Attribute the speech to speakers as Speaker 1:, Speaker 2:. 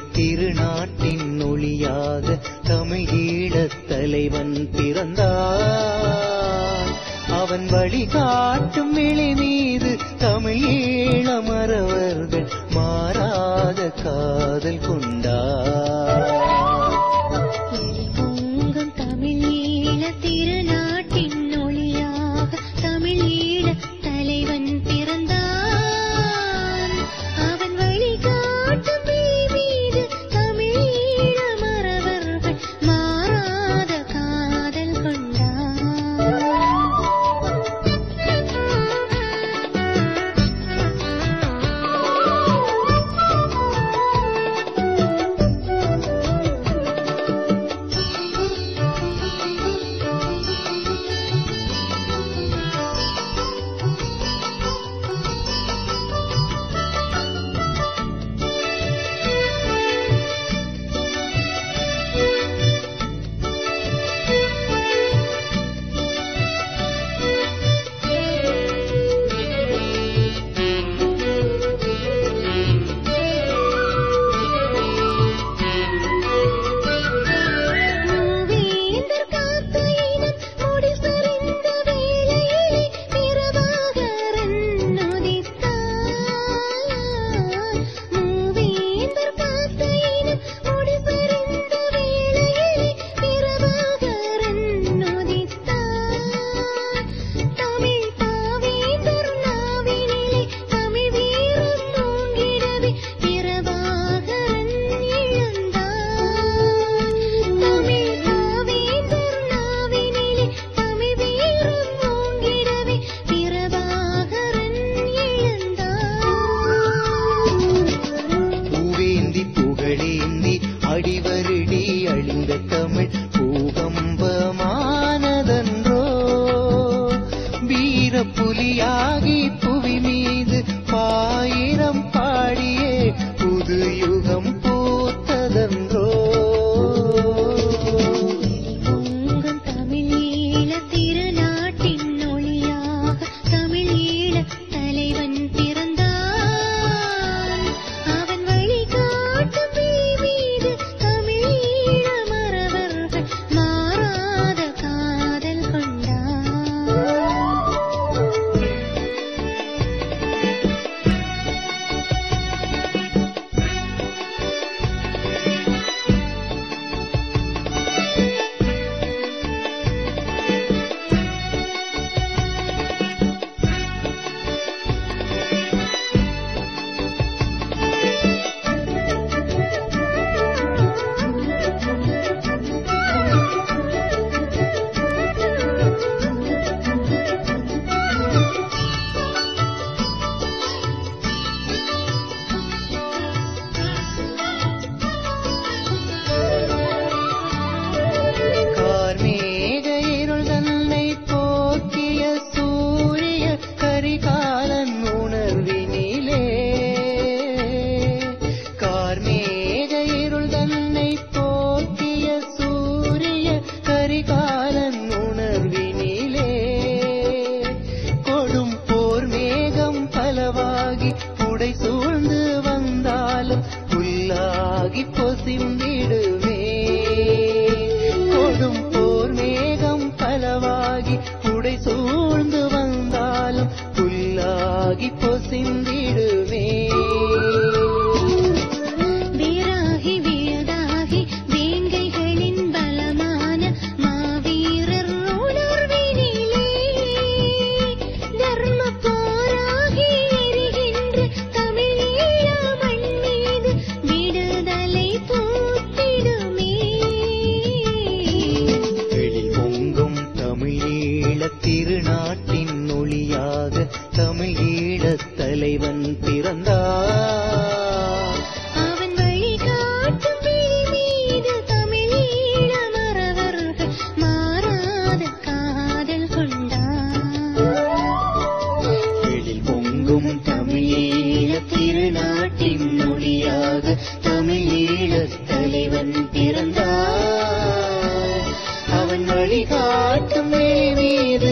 Speaker 1: திருநாட்டின் ஒளியாக தமிழீழத் தலைவன் பிறந்தார் அவன் வழிகாட்டும் விழி மீது தமிழீழ மறவர்கள் மாறாத காதல் கொண்டார்
Speaker 2: பொங்கும் தமிழீழ திருநாட்டின் ஒளியாக தமிழீழ தலைவன் பிறந்தான் அவன் வழிகாட்டும் விழி மீது தமிழீழ மறவர்கள் மாறாத காதல் மூவேந்தர் காத்த இனம் முடிசறிந்த வேளையிலே பிரபாகரன் உதித்தார். மூவேந்தர் காத்த இனம் முடிசறிந்த வேளையிலே பிரபாகரன் உதித்தார். தமிழ் பாவேந்தர் நாவினிலே தமிழ் வீரம் ஓங்கிடவே பிரபாகரன் எழுந்தார். தமிழ் பாவேந்தர் நாவினிலே தமிழ் வீரம் ஓங்கிடவே பிரபாகரன் எழுந்தார்.
Speaker 1: பூவேந்தி புகழேந்தி அடிவருடி அழிந்த தமிழ் பூகம்பமானதன்றோ வீர புலியாகி புவி மீது பாயிரம் பாடியே புது யுகம் பூத்ததன்றோ
Speaker 2: பொங்கும் தமிழீழ திருநாட்டின் ஒளியாக தமிழீழ தலைவன் பிறந்தான் அவன் வழிகாட்டும் விழி மீது தமிழீழ மறவர்கள் மாறாத காதல் கொண்டார்
Speaker 1: கார்மேக இருள் தன்னை போக்கிய சூரிய கரிகாலன் உணர்வினிலே கார்மேக இருள் தன்னை போக்கிய சூரிய கரிகாலன் உணர்வினிலே கொடும் போர் மேகம் பலவாகி புடை சூழ்ந்து வந்தாலும் புல்லாகி பொசிந்திடுமே கொடும் போர் மேகம் பலவாகி புடை சூழ்ந்து வந்தாலும் புல்லாகி பொசிந்திடுமே
Speaker 2: வீராகி வீழ்தாகி வேங்கைகளின் பலமான மாவீரர் உணர்வினிலே தர்ம போராகி எரிகின்ற தமிழீழ மண் மீது விடுதலை பூத்திடுமே
Speaker 1: எழில் பொங்கும் தமிழீழ திருநாட்டின் ஒளியாக தமிழீழத் தலைவன் பிறந்தார்
Speaker 2: அவன் வழிகாட்டும் விழி மீது தமிழீழ மறவர்கள் மாறாத காதல் கொண்டார்
Speaker 1: எழில் பொங்கும் தமிழீழ திருநாட்டின் ஒளியாக தமிழீழத் தலைவன் பிறந்தார் அவன் வழிகாட்டும் விழி மீது